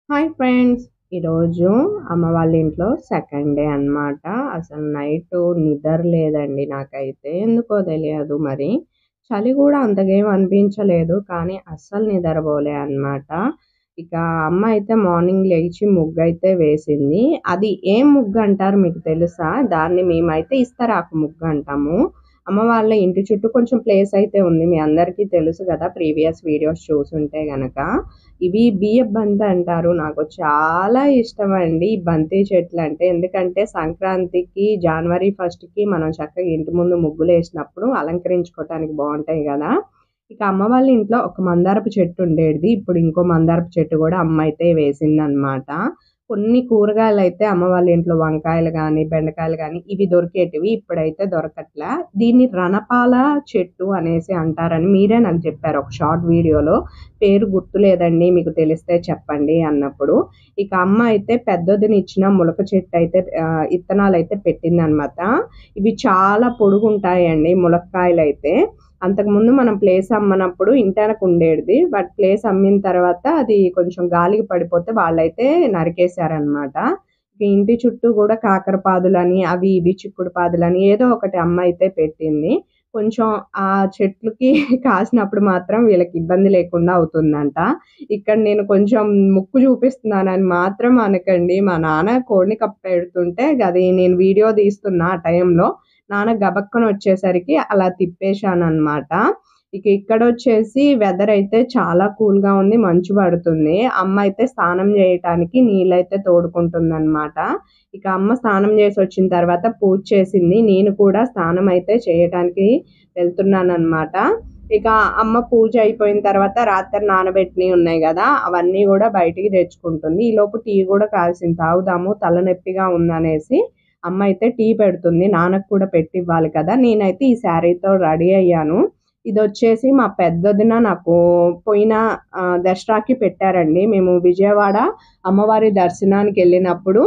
hi friends ఈరోజు అమ్మ వాళ్ళ ఇంట్లో సెకండ్ డే అన్నమాట అసలు నైట్ నిద్ర లేదండి నాకైతే ఎందుకో తెలియదు మరి చలి కూడా అంతగా ఏం అనిపించలేదు కానీ అస్సలు నిద్రపోలే అన్నమాట ఇక అమ్మ అయితే మార్నింగ్ లేచి ముగ్గు అయితే వేసింది అది ఏం ముగ్గు అంటారు మీకు తెలుసా దాన్ని మేమైతే ఇస్తరాకు ముగ్గు అంటాము అమ్మ వాళ్ళ ఇంటి చుట్టూ కొంచెం ప్లేస్ అయితే ఉంది మీ అందరికీ తెలుసు కదా ప్రీవియస్ వీడియోస్ చూసుంటే గనక ఇవి బియ్య బంతి అంటారు నాకు చాలా ఇష్టం అండి ఈ బంతి చెట్లు అంటే ఎందుకంటే సంక్రాంతికి జనవరి ఫస్ట్కి మనం చక్కగా ఇంటి ముందు ముగ్గులు వేసినప్పుడు అలంకరించుకోవటానికి బాగుంటాయి కదా ఇక అమ్మ వాళ్ళ ఇంట్లో ఒక మందారపు చెట్టు ఉండేది ఇప్పుడు ఇంకో మందారపు చెట్టు కూడా అమ్మ అయితే వేసింది అనమాట కొన్ని కూరగాయలు అయితే అమ్మ వాళ్ళ ఇంట్లో వంకాయలు కానీ బెండకాయలు కానీ ఇవి దొరికేటివి ఇప్పుడైతే దొరకట్లే దీన్ని రణపాల చెట్టు అనేసి అంటారని మీరే నాకు చెప్పారు ఒక షార్ట్ వీడియోలో పేరు గుర్తులేదండి మీకు తెలిస్తే చెప్పండి అన్నప్పుడు ఇక అమ్మ అయితే పెద్దదిని ఇచ్చిన ములక చెట్టు అయితే ఆ, ఇత్తనాలు అయితే పెట్టింది అనమాట ఇవి చాలా పొడుగుంటాయండి ములక్కాయలు అయితే అంతకుముందు మనం ప్లేస్ అమ్మనప్పుడు ఇంటానికి ఉండేది బట్ ప్లేస్ అమ్మిన తర్వాత అది కొంచెం గాలికి పడిపోతే వాళ్ళైతే నరికేశారనమాట ఇక ఇంటి చుట్టూ కూడా కాకర పాదులని అవి ఇవి చిక్కుడు పాదులని ఏదో ఒకటి అమ్మ అయితే పెట్టింది కొంచెం ఆ చెట్లకి కాసినప్పుడు మాత్రం వీళ్ళకి ఇబ్బంది లేకుండా అవుతుందంట ఇక్కడ నేను కొంచెం ముక్కు చూపిస్తున్నానని మాత్రం అనకండి మా నాన్న కోడిని కప్ప పెడుతుంటే అది నేను వీడియో తీస్తున్నా ఆ టైంలో నాన్న గబక్కన వచ్చేసరికి అలా తిప్పేశాను అనమాట ఇక ఇక్కడ వచ్చేసి వెదర్ అయితే చాలా కూల్ గా ఉంది మంచు పడుతుంది అమ్మ అయితే స్నానం చేయటానికి నీళ్ళైతే తోడుకుంటుంది అనమాట ఇక అమ్మ స్నానం చేసి వచ్చిన తర్వాత పూజ చేసింది నేను కూడా స్నానం అయితే చేయటానికి వెళ్తున్నాను అనమాట ఇక అమ్మ పూజ అయిపోయిన తర్వాత రాత్రి నానబెట్టినవి ఉన్నాయి కదా అవన్నీ కూడా బయటికి తెచ్చుకుంటుంది ఈ లోపు టీ కూడా కాల్సింది తాగుదాము తలనొప్పిగా ఉందనేసి అమ్మ అయితే టీ పెడుతుంది నాన్నకు కూడా పెట్టి ఇవ్వాలి కదా నేనైతే ఈ శారీతో రెడీ అయ్యాను ఇది వచ్చేసి మా పెద్దదిన నాకు పోయిన ఆ, దసరాకి పెట్టారండి మేము విజయవాడ అమ్మవారి దర్శనానికి వెళ్ళినప్పుడు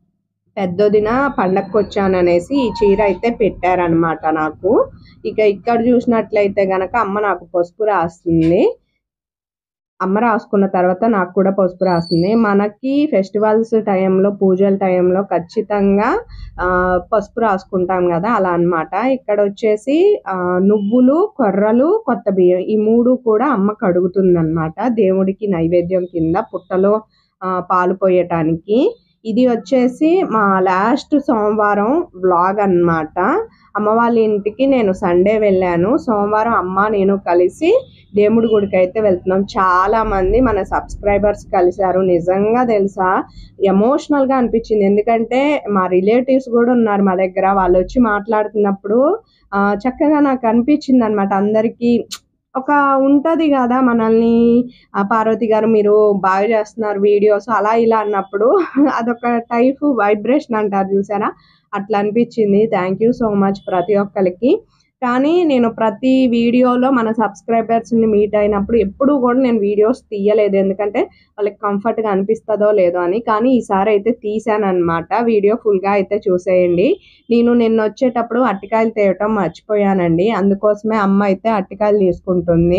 పెద్దదిన పండగకి వచ్చాననేసి ఈ చీర అయితే పెట్టారనమాట నాకు ఇక ఇక్కడ చూసినట్లయితే గనక అమ్మ నాకు పసుపు రాస్తుంది అమ్మ రాసుకున్న తర్వాత నాకు కూడా పసుపు రాస్తుంది మనకి ఫెస్టివల్స్ టైంలో పూజల టైంలో ఖచ్చితంగా ఆ, పసుపు రాసుకుంటాం కదా అలా అన్నమాట ఇక్కడ వచ్చేసి ఆ, నువ్వులు కొర్రలు కొత్త బియ్యం ఈ మూడు కూడా అమ్మ కడుగుతుంది అనమాట దేవుడికి నైవేద్యం కింద పుట్టలో ఆ, పాలు పోయటానికి ఇది వచ్చేసి మా లాస్ట్ సోమవారం వ్లాగ్ అన్నమాట అమ్మ వాళ్ళ ఇంటికి నేను సండే వెళ్ళాను సోమవారం అమ్మ నేను కలిసి దేవుడి గుడికి అయితే వెళ్తున్నాం చాలా మంది మన సబ్స్క్రైబర్స్ కలిశారు నిజంగా తెలుసా ఎమోషనల్ గా అనిపించింది ఎందుకంటే మా రిలేటివ్స్ కూడా ఉన్నారు మా దగ్గర వాళ్ళు వచ్చి మాట్లాడుతున్నప్పుడు ఆ, చక్కగా నాకు అనిపించింది అనమాట అందరికీ ఒక ఉంటది కదా మనల్ని ఆ పార్వతి గారు మీరు బాగా చేస్తున్నారు వీడియోస్ అలా ఇలా అన్నప్పుడు అదొక టైప్ వైబ్రేషన్ అంటారు చూసారా అట్లా అనిపించింది థ్యాంక్ యూ సో మచ్ ప్రతి ఒక్కరికి కానీ నేను ప్రతి వీడియోలో మన సబ్స్క్రైబర్స్ని మీట్ అయినప్పుడు ఎప్పుడు కూడా నేను వీడియోస్ తీయలేదు ఎందుకంటే వాళ్ళకి కంఫర్ట్గా అనిపిస్తుందో లేదో అని కానీ ఈసారి అయితే తీసాను అనమాట వీడియో ఫుల్గా అయితే చూసేయండి నేను నిన్న వచ్చేటప్పుడు అట్టికాయలు తేయటం మర్చిపోయానండి అందుకోసమే అమ్మ అయితే అట్టికాయలు తీసుకుంటుంది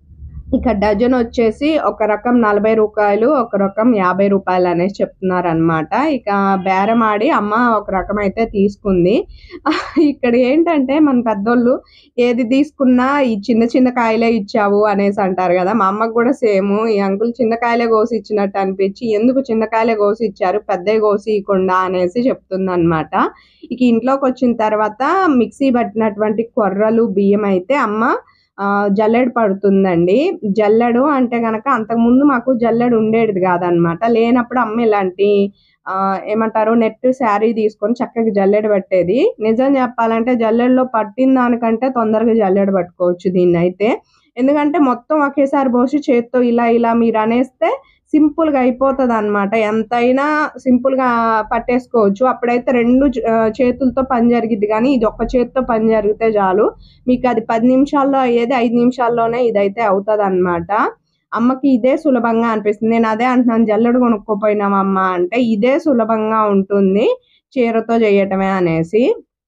ఇక డజన్ వచ్చేసి ఒక రకం నలభై రూపాయలు ఒక రకం యాభై రూపాయలు అనేసి చెప్తున్నారు అనమాట ఇక బేరం ఆడి అమ్మ ఒక రకం అయితే తీసుకుంది ఇక్కడ ఏంటంటే మన పెద్దోళ్ళు ఏది తీసుకున్నా ఈ చిన్న చిన్న కాయలే ఇచ్చావు అనేసి అంటారు కదా మా అమ్మకు కూడా సేమ్ ఈ అంకుల్ చిన్న కాయలే కోసి ఇచ్చినట్టు అనిపించి ఎందుకు చిన్న కాయలే కోసి ఇచ్చారు పెద్దవి కోసి ఇవ్వకుండా అనేసి చెప్తుంది అనమాట ఇక ఇంట్లోకి వచ్చిన తర్వాత మిక్సీ పట్టినటువంటి కొర్రలు బియ్యం అయితే అమ్మ ఆ, జల్లెడ పడుతుందండి జల్లెడు అంటే గనక అంతకుముందు మాకు జల్లెడు ఉండేది కాదనమాట లేనప్పుడు అమ్మ ఇలాంటి ఆ, ఏమంటారు నెట్ శారీ తీసుకొని చక్కగా జల్లెడ పట్టేది నిజం చెప్పాలంటే జల్లెడలో పట్టిన దానికంటే తొందరగా జల్లెడ పట్టుకోవచ్చు దీన్ని అయితే ఎందుకంటే మొత్తం ఒకేసారి పోసి చేత్తో ఇలా ఇలా మీరు అనేస్తే సింపుల్ గా అయిపోతుంది అనమాట ఎంతైనా సింపుల్ గా పట్టేసుకోవచ్చు అప్పుడైతే రెండు చే- ఆ, చేతులతో పని జరిగిద్ది కానీ ఇది ఒక్క చేతితో పని జరిగితే చాలు మీకు అది పది నిమిషాల్లో అయ్యేది ఐదు నిమిషాల్లోనే ఇదైతే అవుతుంది అనమాట అమ్మకి ఇదే సులభంగా అనిపిస్తుంది నేను అదే అంటున్నాను జల్లెడు కొనుక్కోపోయినామమ్మ అంటే ఇదే సులభంగా ఉంటుంది చీరతో చేయటమే అనేసి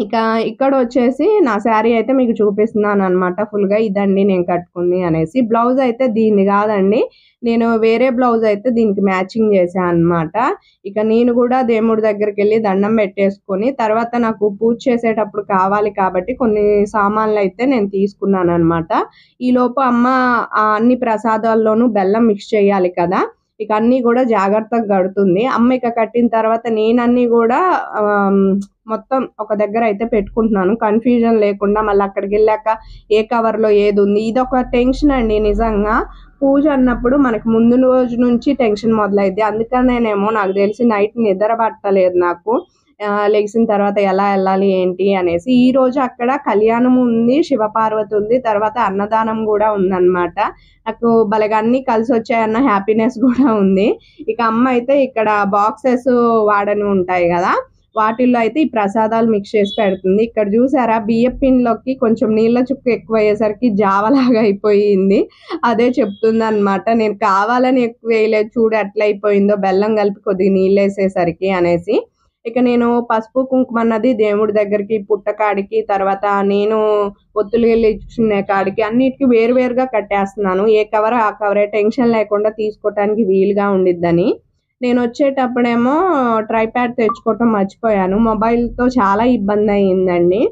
ఇక ఇక్కడ వచ్చేసి నా శారీ అయితే మీకు చూపిస్తున్నాను అనమాట ఫుల్గా ఇదండి నేను కట్టుకుంది అనేసి బ్లౌజ్ అయితే దీన్ని కాదండి నేను వేరే బ్లౌజ్ అయితే దీనికి మ్యాచింగ్ చేశాను అనమాట ఇక నేను కూడా దేవుడి దగ్గరికి వెళ్ళి దండం పెట్టేసుకొని తర్వాత నాకు పూజ చేసేటప్పుడు కావాలి కాబట్టి కొన్ని సామాన్లు అయితే నేను తీసుకున్నాను అనమాట ఈ లోపు అమ్మ ఆ అన్ని ప్రసాదాల్లోనూ బెల్లం మిక్స్ చేయాలి కదా ఇక అన్ని కూడా జాగ్రత్తగా కడుతుంది అమ్మ ఇక కట్టిన తర్వాత నేనన్నీ కూడా ఆమ్, మొత్తం ఒక దగ్గర అయితే పెట్టుకుంటున్నాను కన్ఫ్యూజన్ లేకుండా మళ్ళీ అక్కడికి వెళ్ళాక ఏ కవర్లో ఏది ఉంది ఇది ఒక టెన్షన్ అండి నిజంగా పూజ అన్నప్పుడు మనకి ముందు రోజు నుంచి టెన్షన్ మొదలైద్ది అందుకనేనేమో నాకు తెలిసి నైట్ నిద్ర పట్టలేదు నాకు ఆ, లెగిసిన తర్వాత ఎలా వెళ్ళాలి ఏంటి అనేసి ఈ రోజు అక్కడ కళ్యాణం ఉంది శివపార్వతి ఉంది తర్వాత అన్నదానం కూడా ఉందన్నమాట నాకు భలేగా అన్ని కలిసి వచ్చాయన్న హ్యాపీనెస్ కూడా ఉంది ఇక అమ్మ అయితే ఇక్కడ బాక్సెస్ వాడని ఉంటాయి కదా వాటిల్లో అయితే ఈ ప్రసాదాలు మిక్స్ చేసి పెడుతుంది ఇక్కడ చూసారా బియ్య పిండిలోకి కొంచెం నీళ్ళ చుక్క ఎక్కువ అయ్యేసరికి జావలాగా అయిపోయింది అదే చెప్తుంది అనమాట నేను కావాలని ఎక్కువ వేయలేదు చూడు ఎట్లా అయిపోయిందో బెల్లం కలిపి కొద్దిగా నీళ్ళు వేసేసరికి అనేసి ఇక నేను పసుపు కుంకుమ అన్నది దేవుడి దగ్గరికి పుట్టకాడికి తర్వాత నేను ఒత్తులు వెళ్ళిచ్చిన కాడికి అన్నిటికీ వేరువేరుగా కట్టేస్తున్నాను ఏ కవర్ ఆ కవరే టెన్షన్ లేకుండా తీసుకోవటానికి వీలుగా ఉండిద్దని నేను వచ్చేటప్పుడేమో ట్రైప్యాడ్ తెచ్చుకోవటం మర్చిపోయాను మొబైల్తో చాలా ఇబ్బంది అయ్యిందండి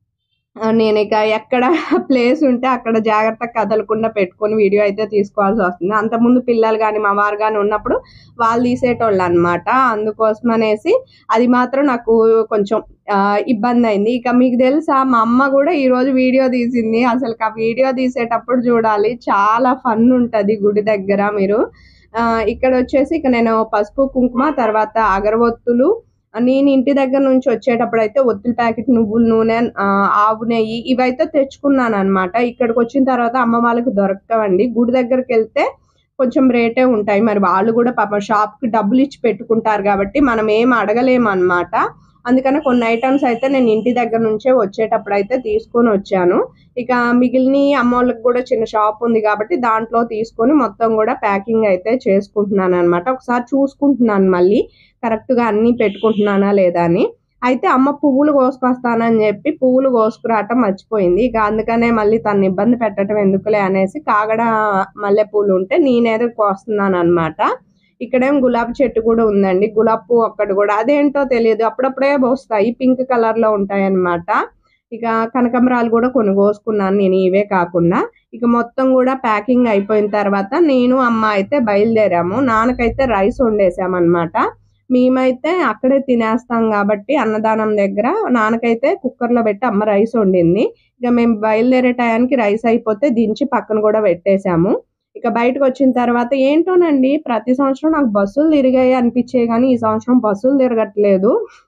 ఆ, నేను ఇక ఎక్కడ ప్లేస్ ఉంటే అక్కడ జాగ్రత్త కదలకుండా పెట్టుకొని వీడియో అయితే తీసుకోవాల్సి వస్తుంది అంతకుముందు పిల్లలు కానీ మా వారు కానీ ఉన్నప్పుడు వాళ్ళు తీసేటోళ్ళు అనమాట అందుకోసం అనేసి అది మాత్రం నాకు కొంచెం ఆ, ఇబ్బంది అయింది ఇక మీకు తెలుసా మా అమ్మ కూడా ఈ రోజు వీడియో తీసింది అసలు ఆ వీడియో తీసేటప్పుడు చూడాలి చాలా ఫన్ ఉంటుంది గుడి దగ్గర మీరు ఆ, ఇక్కడ వచ్చేసి ఇక నేను పసుపు కుంకుమ తర్వాత అగరవత్తులు నేను ఇంటి దగ్గర నుంచి వచ్చేటప్పుడు అయితే ఒత్తుల ప్యాకెట్ నువ్వుల నూనె ఆ, ఆవు నెయ్యి ఇవైతే తెచ్చుకున్నాను అనమాట ఇక్కడికి వచ్చిన తర్వాత అమ్మ వాళ్ళకి దొరకవండి గుడి దగ్గరికి వెళ్తే కొంచెం రేటే ఉంటాయి మరి వాళ్ళు కూడా పాప షాప్కి డబ్బులు ఇచ్చి పెట్టుకుంటారు కాబట్టి మనం ఏం అడగలేము అనమాట అందుకని కొన్ని ఐటమ్స్ అయితే నేను ఇంటి దగ్గర నుంచే వచ్చేటప్పుడు అయితే తీసుకొని వచ్చాను ఇక మిగిలిన అమ్మోళ్ళకి కూడా చిన్న షాప్ ఉంది కాబట్టి దాంట్లో తీసుకొని మొత్తం కూడా ప్యాకింగ్ అయితే చేసుకుంటున్నాను అనమాట ఒకసారి చూసుకుంటున్నాను మళ్ళీ కరెక్ట్గా అన్నీ పెట్టుకుంటున్నానా లేదా అని అయితే అమ్మ పువ్వులు కోసుకొస్తానని చెప్పి పువ్వులు కోసుకురావటం మర్చిపోయింది ఇక అందుకనే మళ్ళీ తను ఇబ్బంది పెట్టడం ఎందుకులే అనేసి కాగడ మల్లె పూలు ఉంటే నేనేదో కోస్తున్నాను అనమాట ఇక్కడేం గులాబీ చెట్టు కూడా ఉందండి గులాబీ పువ్వు ఒక్కటి కూడా అదేంటో తెలియదు అప్పుడప్పుడే వస్తాయి పింక్ కలర్ లో ఉంటాయి అన్నమాట ఇక కనకంబరాలు కూడా కొన్ని కోసుకున్నాను నేను ఇవే కాకుండా ఇక మొత్తం కూడా ప్యాకింగ్ అయిపోయిన తర్వాత నేను అమ్మ అయితే బయలుదేరాము నాన్నకైతే రైస్ వండేసామన్నమాట మేమైతే అక్కడే తినేస్తాం కాబట్టి అన్నదానం దగ్గర నాన్నకైతే కుక్కర్లో పెట్టి అమ్మ రైస్ వండింది ఇక మేము బయలుదేరే టయానికి రైస్ అయిపోతే దించి పక్కన కూడా పెట్టేశాము ఇక బయటకు వచ్చిన తర్వాత ఏంటోనండి ప్రతి సంవత్సరం నాకు బస్సులు తిరిగాయి అనిపించాయి కానీ ఈ సంవత్సరం బస్సులు తిరగట్లేదు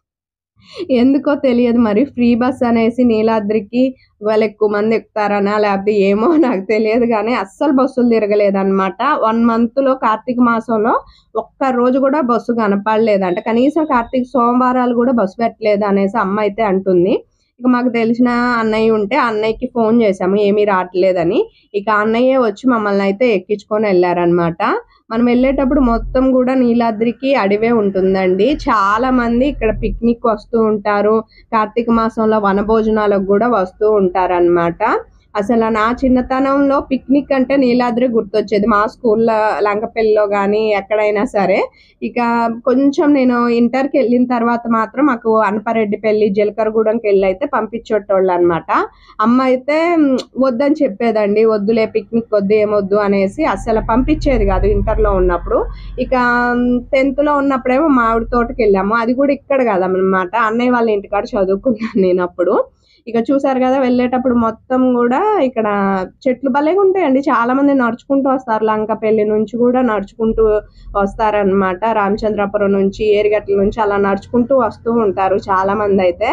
ఎందుకో తెలియదు మరి ఫ్రీ బస్ అనేసి నీలాద్రికి వాళ్ళు ఎక్కువ మంది ఎక్కుతారనా లేకపోతే ఏమో నాకు తెలియదు కానీ అస్సలు బస్సులు తిరగలేదు అనమాట వన్ మంత్ లో కార్తీక మాసంలో ఒక్క రోజు కూడా బస్సు కనపడలేదంట కనీసం కార్తీక సోమవారాలు కూడా బస్సు పెట్టలేదు అనేసి అమ్మ అయితే అంటుంది ఇక మాకు తెలిసిన అన్నయ్య ఉంటే అన్నయ్యకి ఫోన్ చేసాము ఏమీ రావట్లేదని ఇక అన్నయ్య వచ్చి మమ్మల్ని అయితే ఎక్కించుకొని వెళ్ళారనమాట మనం వెళ్ళేటప్పుడు మొత్తం కూడా నీలాద్రికి అడవే ఉంటుందండి చాలా మంది ఇక్కడ పిక్నిక్ వస్తూ ఉంటారు కార్తీక మాసంలో వనభోజనాలకు కూడా వస్తూ ఉంటారన్నమాట అసలు నా చిన్నతనంలో పిక్నిక్ అంటే నీలాద్రి గుర్తొచ్చేది మా స్కూల్లో లంకపల్లిలో కానీ ఎక్కడైనా సరే ఇక కొంచెం నేను ఇంటర్కి వెళ్ళిన తర్వాత మాత్రం మాకు అనపరెడ్డిపల్లి జీలకర్రగూడెంకి వెళ్ళి అయితే పంపించేటోళ్ళు అనమాట అమ్మ అయితే మ్, వద్దని చెప్పేదండి వద్దులే పిక్నిక్ వద్దు ఏమొద్దు అనేసి అసలు పంపించేది కాదు ఇంటర్లో ఉన్నప్పుడు ఇక టెన్త్లో ఉన్నప్పుడేమో మామిడి తోటకి వెళ్ళాము అది కూడా ఇక్కడ కదనమాట అన్నయ్య వాళ్ళ ఇంటికాడ చదువుకున్నాను నేను అప్పుడు ఇక చూసారు కదా వెళ్ళేటప్పుడు మొత్తం కూడా ఇక్కడ చెట్లు భలేగా ఉంటాయండి చాలా మంది నడుచుకుంటూ వస్తారు లంకపల్లి నుంచి కూడా నడుచుకుంటూ వస్తారనమాట రామచంద్రాపురం నుంచి ఏరిగట్ల నుంచి అలా నడుచుకుంటూ వస్తూ ఉంటారు చాలా మంది అయితే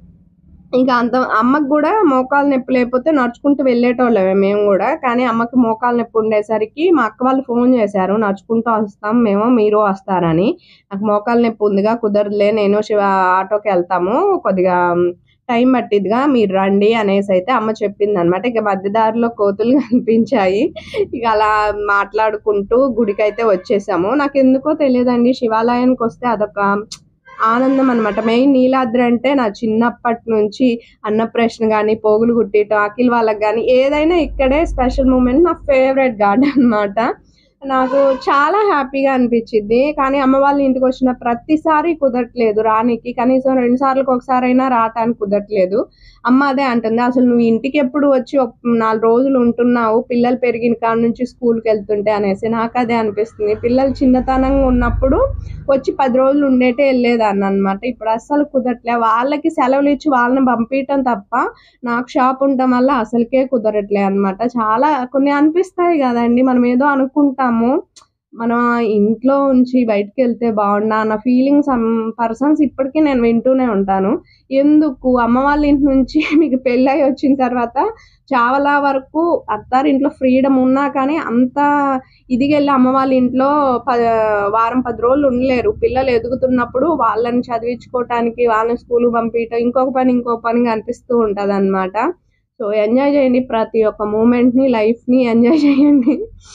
ఇంకా అంత అమ్మకు కూడా మోకాలు నొప్పి లేకపోతే నడుచుకుంటూ వెళ్ళేటోళ్ళమే మేము కూడా కానీ అమ్మకి మోకాలు నొప్పి ఉండేసరికి మా అక్క వాళ్ళు ఫోన్ చేశారు నడుచుకుంటూ వస్తాం మేము మీరు వస్తారని నాకు మోకాలు నొప్పి ఉందిగా కుదరదులే నేను శివ ఆటోకి వెళ్తాము కొద్దిగా టైం పట్టిద్దిగా మీరు రండి అనేసి అయితే అమ్మ చెప్పింది అనమాట ఇక మధ్యదారిలో కోతులు కనిపించాయి ఇక అలా మాట్లాడుకుంటూ గుడికి అయితే వచ్చేసాము నాకు ఎందుకో తెలియదండి శివాలయానికి వస్తే అదొక ఆనందం అనమాట మెయిన్ నీలాద్రి అంటే నా చిన్నప్పటి నుంచి అన్నప్రశ్న కానీ పోగులు కుట్టియటం అఖిల్ వాళ్ళకి కానీ ఏదైనా ఇక్కడే స్పెషల్ మూమెంట్ నా ఫేవరెట్ గార్డెన్ అనమాట నాకు చాలా హ్యాపీగా అనిపించింది కానీ అమ్మ వాళ్ళ ఇంటికి వచ్చిన ప్రతిసారి కుదరట్లేదు రానికి కనీసం రెండు సార్లకు ఒకసారి అయినా రావటానికి కుదరట్లేదు అమ్మ అదే అంటుంది అసలు నువ్వు ఇంటికి ఎప్పుడు వచ్చి ఒక నాలుగు రోజులు ఉంటున్నావు పిల్లలు పెరిగిన కాడ నుంచి స్కూల్కి వెళ్తుంటే అనేసి నాకు అదే అనిపిస్తుంది పిల్లలు చిన్నతనంగా ఉన్నప్పుడు వచ్చి పది రోజులు ఉండేటే వెళ్ళేదాన్ని అనమాట ఇప్పుడు అస్సలు కుదరట్లే వాళ్ళకి సెలవులు ఇచ్చి వాళ్ళని పంపించటం తప్ప నాకు షాప్ ఉండటం వల్ల అసలుకే కుదరట్లే అనమాట చాలా కొన్ని అనిపిస్తాయి కదండి మనం ఏదో అనుకుంటాము మనం ఇంట్లో ఉంచి బయటకు వెళ్తే బాగుండా అన్న ఫీలింగ్ సమ్ పర్సన్స్ ఇప్పటికీ నేను వింటూనే ఉంటాను ఎందుకు అమ్మ వాళ్ళ ఇంటి నుంచి మీకు పెళ్ళై వచ్చిన తర్వాత చాలా వరకు అత్తారింట్లో ఫ్రీడమ్ ఉన్నా కానీ అంత ఇదిగా వెళ్ళి అమ్మ వాళ్ళ ఇంట్లో ప వారం పది రోజులు ఉండలేరు పిల్లలు ఎదుగుతున్నప్పుడు వాళ్ళని చదివించుకోవటానికి వాళ్ళని స్కూల్ పంపించడం ఇంకొక పని ఇంకొక పని అనిపిస్తూ ఉంటుంది అనమాట సో ఎంజాయ్ చేయండి ప్రతి ఒక్క మూమెంట్ని లైఫ్ని ఎంజాయ్ చేయండి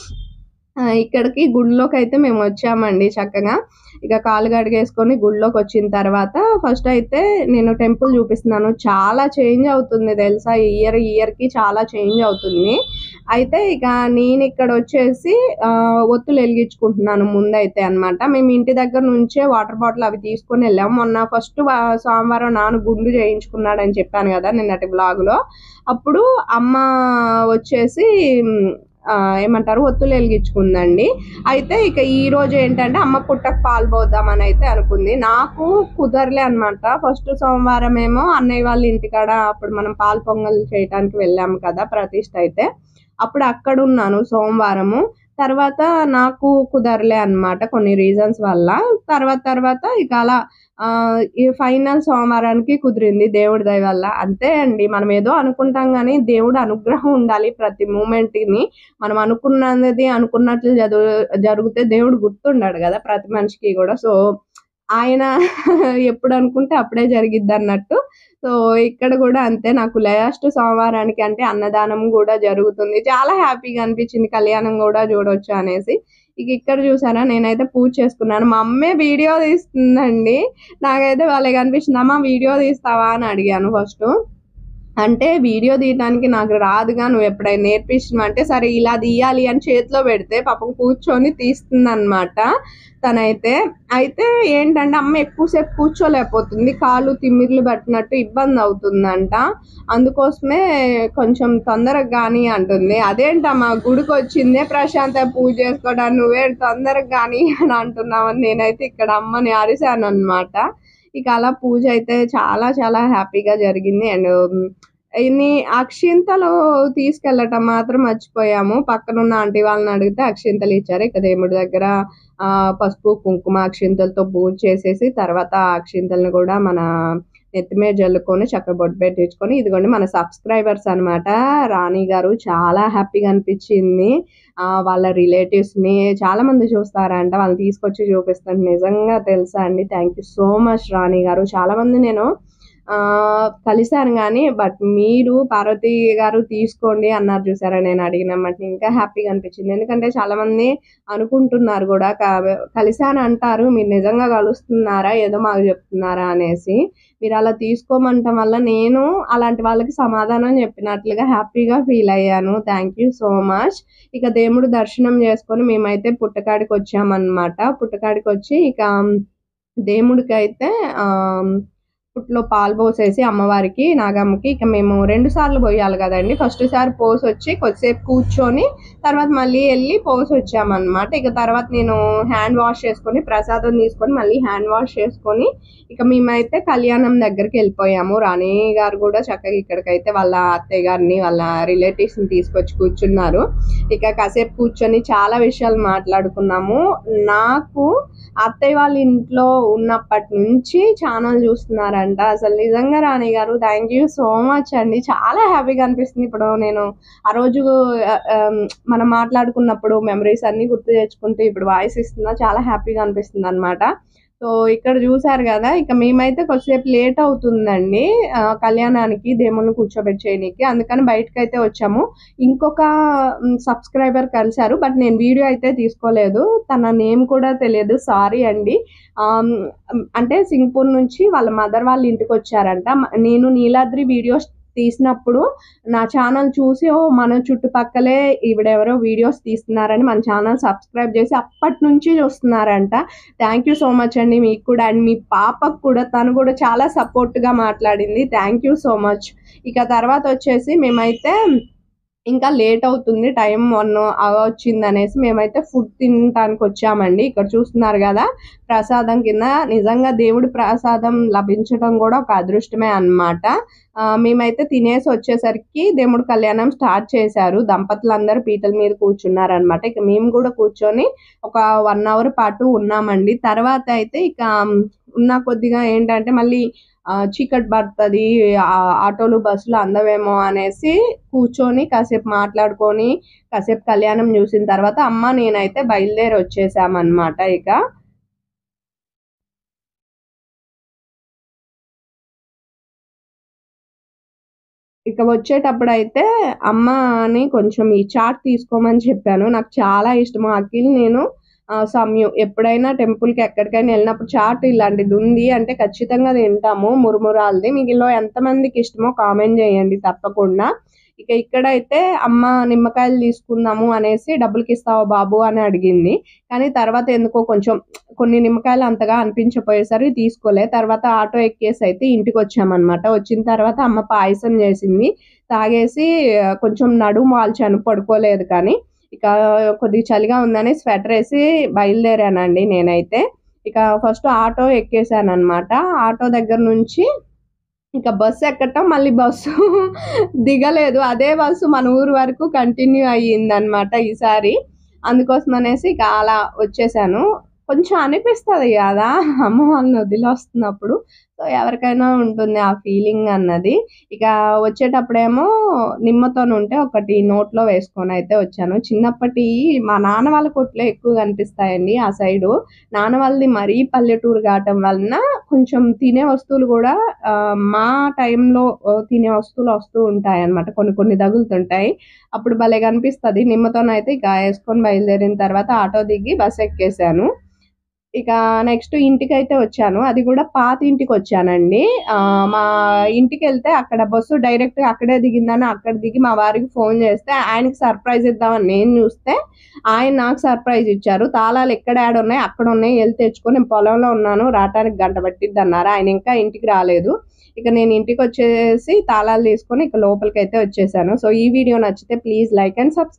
ఆ, ఇక్కడికి గుడిలోకి అయితే మేము వచ్చామండి చక్కగా ఇక కాలు గడిగేసుకొని గుడిలోకి వచ్చిన తర్వాత ఫస్ట్ అయితే నేను టెంపుల్ చూపిస్తున్నాను చాలా చేంజ్ అవుతుంది తెలుసా ఇయర్ ఇయర్కి చాలా చేంజ్ అవుతుంది అయితే ఇక నేను ఇక్కడ వచ్చేసి ఆ, ఒత్తులు వెలిగించుకుంటున్నాను ముందైతే అన్నమాట మేము ఇంటి దగ్గర నుంచే వాటర్ బాటిల్ అవి తీసుకొని వెళ్ళాము మొన్న ఫస్ట్ సోమవారం నాన్న గుండు చేయించుకున్నాడని చెప్పాను కదా నిన్నటి బ్లాగులో అప్పుడు అమ్మ వచ్చేసి మ్, ఆ, ఏమంటారు ఒత్తులు వెలిగించుకుందండి అయితే ఇక ఈ రోజు ఏంటంటే అమ్మ పుట్టకు పాలు పోద్దామని అయితే అనుకుంది నాకు కుదరలే అనమాట ఫస్ట్ సోమవారం ఏమో అన్నయ్య వాళ్ళ ఇంటికాడ అప్పుడు మనం పాలు పొంగల్ చేయడానికి వెళ్ళాము కదా ప్రతిష్ట అయితే అప్పుడు అక్కడ ఉన్నాను సోమవారము తర్వాత నాకు కుదరలే అన్నమాట కొన్ని రీజన్స్ వల్ల తర్వాత తర్వాత ఇక అలా ఆ, ఈ ఫైనల్ సోమవారానికి కుదిరింది దేవుడి దయ వల్ల అంతే అండి మనం ఏదో అనుకుంటాం కానీ దేవుడు అనుగ్రహం ఉండాలి ప్రతి మూమెంట్ని మనం అనుకున్నది అనుకున్నట్లు చదువు జరిగితే దేవుడు గుర్తుండాడు కదా ప్రతి మనిషికి కూడా సో ఆయన ఎప్పుడు అనుకుంటే అప్పుడే జరిగిద్ది అన్నట్టు సో ఇక్కడ కూడా అంతే నాకు లాస్ట్ సోమవారానికి అంటే అన్నదానం కూడా జరుగుతుంది చాలా హ్యాపీగా అనిపించింది కళ్యాణం కూడా చూడొచ్చు అనేసి ఇక ఇక్కడ చూసారా నేనైతే పూజ చేసుకున్నాను మా అమ్మే వీడియో తీస్తుందండి నాకైతే వాళ్ళకి అనిపించింది అమ్మ వీడియో తీస్తావా అని అడిగాను ఫస్ట్ అంటే వీడియో తీయడానికి నాకు రాదుగా నువ్వు ఎప్పుడైనా నేర్పించిన అంటే సరే ఇలా తీయాలి అని చేతిలో పెడితే పాపం కూర్చొని తీస్తుంది అనమాట తనైతే అయితే ఏంటంటే అమ్మ ఎక్కువసేపు కూర్చోలేకపోతుంది కాళ్ళు తిమ్మిర్లు పట్టినట్టు ఇబ్బంది అవుతుందంట అందుకోసమే కొంచెం తొందరగా కానీ అంటుంది అదేంటమ్మా గుడికి వచ్చిందే ప్రశాంత పూజ చేసుకోవడానికి నువ్వే తొందరగా కానీ అని అంటున్నావని నేనైతే ఇక్కడ అమ్మని అరిశాను అనమాట ఇక అలా పూజ అయితే చాలా చాలా హ్యాపీగా జరిగింది అండ్ ఇన్ని అక్షింతలు తీసుకెళ్ళటం మాత్రం మర్చిపోయాము పక్కన ఉన్న ఆంటీ వాళ్ళని అడిగితే అక్షింతలు ఇచ్చారు ఇక దేవుడి దగ్గర ఆ, పసుపు కుంకుమ అక్షింతలతో పూజ చేసేసి తర్వాత ఆ అక్షింతలను కూడా మన నెత్తి మీద జల్లుకొని చక్కగా బొట్టు పెట్టించుకొని ఇదిగోండి మన సబ్స్క్రైబర్స్ అన్నమాట రాణి గారు చాలా హ్యాపీగా అనిపించింది ఆ, వాళ్ళ రిలేటివ్స్ని చాలా మంది చూస్తారంట వాళ్ళని తీసుకొచ్చి చూపిస్తాను నిజంగా తెలుసా అండి thank you so much Rani garu చాలా మంది నేను ఆ, కలిశాను కానీ బట్ మీరు పార్వతి గారు తీసుకోండి అన్నారు చూసారా నేను అడిగినమ్మటి ఇంకా హ్యాపీగా అనిపించింది ఎందుకంటే చాలా మంది అనుకుంటున్నారు కూడా క- కలిశాను అంటారు మీరు నిజంగా కలుస్తున్నారా ఏదో మాకు చెప్తున్నారా అనేసి మీరు అలా తీసుకోమంటం వల్ల నేను అలాంటి వాళ్ళకి సమాధానం చెప్పినట్లుగా హ్యాపీగా ఫీల్ అయ్యాను థ్యాంక్ యూ సో మచ్ ఇక దేవుడు దర్శనం చేసుకొని మేమైతే పుట్టకాడికి వచ్చామన్నమాట పుట్టకాడికి వచ్చి ఇక దేవుడికి అయితే ఆ, పుట్లో పాలు పోసేసి అమ్మవారికి నాగమ్మకి ఇక మేము రెండు సార్లు పోయాలి కదండి ఫస్ట్ సారి పోసి వచ్చి కొద్దిసేపు కూర్చొని తర్వాత మళ్ళీ వెళ్ళి పోసి వచ్చామన్నమాట ఇక తర్వాత నేను హ్యాండ్ వాష్ చేసుకొని ప్రసాదం తీసుకొని మళ్ళీ హ్యాండ్ వాష్ చేసుకొని ఇక మేమైతే కళ్యాణం దగ్గరికి వెళ్ళిపోయాము రాణి గారు కూడా చక్కగా ఇక్కడికైతే వాళ్ళ అత్తయ్య గారిని వాళ్ళ రిలేటివ్స్ని తీసుకొచ్చి కూర్చున్నారు ఇక కాసేపు కూర్చొని చాలా విషయాలు మాట్లాడుకున్నాము నాకు అత్తయ్య వాళ్ళ ఇంట్లో ఉన్నప్పటి నుంచి ఛానల్ చూస్తున్నారంట అసలు నిజంగా రాణి గారు థ్యాంక్ యూ సో మచ్ అండి చాలా హ్యాపీగా అనిపిస్తుంది ఇప్పుడు నేను ఆ రోజు ఆ, ఆ, మనం మాట్లాడుకున్నప్పుడు మెమరీస్ అన్ని గుర్తు తెచ్చుకుంటూ ఇప్పుడు వాయిస్ ఇస్తున్నా చాలా హ్యాపీగా అనిపిస్తుంది అనమాట సో ఇక్కడ చూసారు కదా ఇక మేమైతే కొద్దిసేపు లేట్ అవుతుందండి ఆ, కళ్యాణానికి దేవుని కూర్చోబెట్టి చేయనీకి అందుకని బయటకు అయితే వచ్చాము ఇంకొక సబ్స్క్రైబర్ కలిశారు బట్ నేను వీడియో అయితే తీసుకోలేదు తన నేమ్ కూడా తెలియదు సారీ అండి ఆమ్, అంటే సింగపూర్ నుంచి వాళ్ళ మదర్ వాళ్ళ ఇంటికి వచ్చారంట మ- నేను నీలాద్రి వీడియోస్ తీసినప్పుడు నా ఛానల్ చూసి ఓ మన చుట్టుపక్కలే ఈవిడెవరో వీడియోస్ తీస్తున్నారని మన ఛానల్ సబ్స్క్రైబ్ చేసి అప్పటి నుంచి చూస్తున్నారంట థ్యాంక్ యూ సో మచ్ అండి మీకు కూడా అండ్ మీ పాపకు కూడా తను కూడా చాలా సపోర్ట్గా మాట్లాడింది థ్యాంక్ యూ సో మచ్ ఇక తర్వాత వచ్చేసి మేమైతే ఇంకా లేట్ అవుతుంది టైం వన్ వచ్చింది అనేసి మేమైతే ఫుడ్ తినడానికి వచ్చామండి ఇక్కడ చూస్తున్నారు కదా ప్రసాదం కింద నిజంగా దేవుడి ప్రసాదం లభించడం కూడా ఒక అదృష్టమే అన్నమాట ఆ, మేమైతే తినేసి వచ్చేసరికి దేవుడి కళ్యాణం స్టార్ట్ చేశారు దంపతులందరూ పీటల మీద కూర్చున్నారనమాట ఇక మేము కూడా కూర్చొని ఒక వన్ అవర్ పాటు ఉన్నామండి తర్వాత అయితే ఇక ఉన్న కొద్దిగా ఏంటంటే మళ్ళీ ఆ, చీకటి పడుతుంది ఆటోలు బస్సులు అందవేమో అనేసి కూర్చొని కాసేపు మాట్లాడుకొని కాసేపు కళ్యాణం చూసిన తర్వాత అమ్మ నేనైతే బయలుదేరి వచ్చేసామన్నమాట ఇక ఇక వచ్చేటప్పుడు అయితే అమ్మని కొంచెం ఈ చాట్ తీసుకోమని చెప్పాను నాకు చాలా ఇష్టం అఖిల్ నేను ఆ, సమయం ఎప్పుడైనా టెంపుల్కి ఎక్కడికైనా వెళ్ళినప్పుడు చాట్ ఇలాంటిది ఉంది అంటే ఖచ్చితంగా తింటాము మురుమురాలది మీలో ఎంతమందికి ఇష్టమో కామెంట్ చేయండి తప్పకుండా ఇక ఇక్కడైతే అమ్మ నిమ్మకాయలు తీసుకుందాము అనేసి డబ్బులకి ఇస్తావా బాబు అని అడిగింది కానీ తర్వాత ఎందుకో కొంచెం కొన్ని నిమ్మకాయలు అంతగా అనిపించపోయేసరికి తీసుకోలే తర్వాత ఆటో ఎక్కేసి అయితే ఇంటికి వచ్చామన్నమాట వచ్చిన తర్వాత అమ్మ పాయసం చేసింది తాగేసి ఆ, కొంచెం నడుము వాల్చాను పడుకోలేదు కానీ ఇక కొద్దిగా చలిగా ఉందని స్వెటర్ వేసి బయలుదేరానండి నేనైతే ఇక ఫస్ట్ ఆటో ఎక్కేసాను అనమాట ఆటో దగ్గర నుంచి ఇక బస్సు ఎక్కటం మళ్ళీ బస్సు దిగలేదు అదే బస్సు మన ఊరు వరకు కంటిన్యూ అయ్యింది అనమాట ఈసారి అందుకోసం అనేసి ఇక అలా వచ్చేసాను కొంచెం అనిపిస్తుంది కదా అమ్మ వాళ్ళని వదిలి వస్తున్నప్పుడు సో ఎవరికైనా ఉంటుంది ఆ ఫీలింగ్ అన్నది ఇక వచ్చేటప్పుడేమో నిమ్మతో ఉంటే ఒకటి నోట్లో వేసుకొని అయితే వచ్చాను చిన్నప్పటి మా నాన్న వాళ్ళ కొట్లో ఎక్కువ కనిపిస్తాయండి ఆ సైడు నాన్న వాళ్ళది మరీ పల్లెటూరు కావటం వలన కొంచెం తినే వస్తువులు కూడా ఆ, మా టైంలో తినే వస్తువులు వస్తూ ఉంటాయి అన్నమాట కొన్ని కొన్ని తగులుతుంటాయి అప్పుడు భలే కనిపిస్తుంది నిమ్మతోనైతే ఇక వేసుకొని బయలుదేరిన తర్వాత ఆటో దిగి బస్ ఎక్కేసాను ఇక నెక్స్ట్ ఇంటికి అయితే వచ్చాను అది కూడా పాత ఇంటికి వచ్చానండి ఆ, మా ఇంటికి వెళ్తే అక్కడ బస్సు డైరెక్ట్ అక్కడే దిగిందని అక్కడ దిగి మా వారికి ఫోన్ చేస్తే ఆయనకి సర్ప్రైజ్ ఇద్దామని నేను చూస్తే ఆయన నాకు సర్ప్రైజ్ ఇచ్చారు తాళాలు ఎక్కడ యాడ్ ఉన్నాయి అక్కడ ఉన్నాయి వెళ్ళి తెచ్చుకొని నేను పొలంలో ఉన్నాను రావటానికి గంట పట్టిద్ది అన్నారు ఆయన ఇంకా ఇంటికి రాలేదు ఇక నేను ఇంటికి వచ్చేసి తాళాలు తీసుకొని ఇక లోపలికి అయితే వచ్చేసాను సో ఈ వీడియో నచ్చితే ప్లీజ్ లైక్ అండ్ సబ్స్క్రైబ్